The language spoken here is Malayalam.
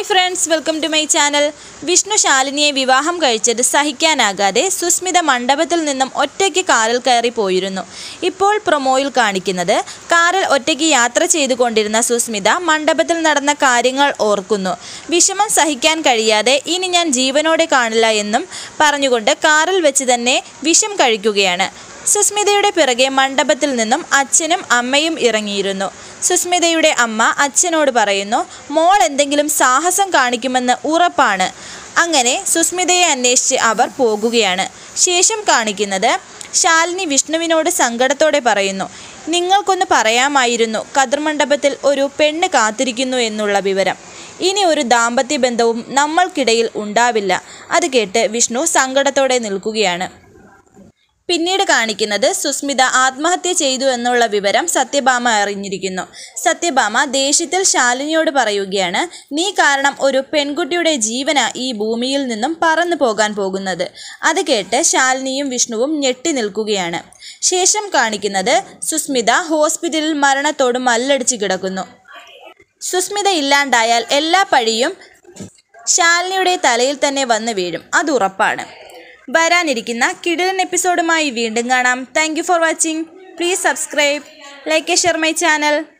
hi friends welcome to my channel Vishnu ശാലിനിയെ വിവാഹം കഴിച്ചത് സഹിക്കാനാകാതെ സുസ്മിത മണ്ഡപത്തിൽ നിന്നും ഒറ്റയ്ക്ക് കാറിൽ കയറി പോയിരുന്നു ഇപ്പോൾ പ്രൊമോയിൽ കാണിക്കുന്നത് കാറിൽ ഒറ്റയ്ക്ക് യാത്ര ചെയ്തുകൊണ്ടിരുന്ന സുസ്മിത മണ്ഡപത്തിൽ നടന്ന കാര്യങ്ങൾ ഓർക്കുന്നു വിഷമം സഹിക്കാൻ കഴിയാതെ ഇനി ഞാൻ ജീവനോടെ കാണില്ല എന്നും പറഞ്ഞുകൊണ്ട് കാറിൽ വെച്ച് തന്നെ വിഷം കഴിക്കുകയാണ് സുസ്മിതയുടെ പിറകെ മണ്ഡപത്തിൽ നിന്നും അച്ഛനും അമ്മയും ഇറങ്ങിയിരുന്നു സുസ്മിതയുടെ അമ്മ അച്ഛനോട് പറയുന്നു മോൾ എന്തെങ്കിലും സാഹസം കാണിക്കുമെന്ന് ഉറപ്പാണ് അങ്ങനെ സുസ്മിതയെ അന്വേഷിച്ച് അവർ പോകുകയാണ് ശേഷം കാണിക്കുന്നത് ശാലിനി വിഷ്ണുവിനോട് സങ്കടത്തോടെ പറയുന്നു നിങ്ങൾക്കൊന്ന് പറയാമായിരുന്നു കതിർമണ്ഡപത്തിൽ ഒരു പെണ്ണ് കാത്തിരിക്കുന്നു എന്നുള്ള വിവരം ഇനി ഒരു ദാമ്പത്യ ബന്ധവും നമ്മൾക്കിടയിൽ ഉണ്ടാവില്ല അത് കേട്ട് വിഷ്ണു സങ്കടത്തോടെ നിൽക്കുകയാണ് പിന്നീട് കാണിക്കുന്നത് സുസ്മിത ആത്മഹത്യ ചെയ്തു എന്നുള്ള വിവരം സത്യഭാമ അറിഞ്ഞിരിക്കുന്നു സത്യഭാമ ദേഷ്യത്തിൽ ശാലിനിയോട് പറയുകയാണ് നീ കാരണം ഒരു പെൺകുട്ടിയുടെ ജീവന ഈ ഭൂമിയിൽ നിന്നും പറന്നു പോകാൻ പോകുന്നത് അത് കേട്ട് ശാലിനിയും വിഷ്ണുവും ഞെട്ടി നിൽക്കുകയാണ് ശേഷം കാണിക്കുന്നത് സുസ്മിത ഹോസ്പിറ്റലിൽ മരണത്തോട് മല്ലടിച്ച് കിടക്കുന്നു സുസ്മിത ഇല്ലാണ്ടായാൽ എല്ലാ പഴിയും ശാലിനിയുടെ തലയിൽ തന്നെ വന്ന് വീഴും അത് ഉറപ്പാണ് വരാനിരിക്കുന്ന കിടിലൻ എപ്പിസോഡുമായി വീണ്ടും കാണാം thank you for watching please subscribe like share my channel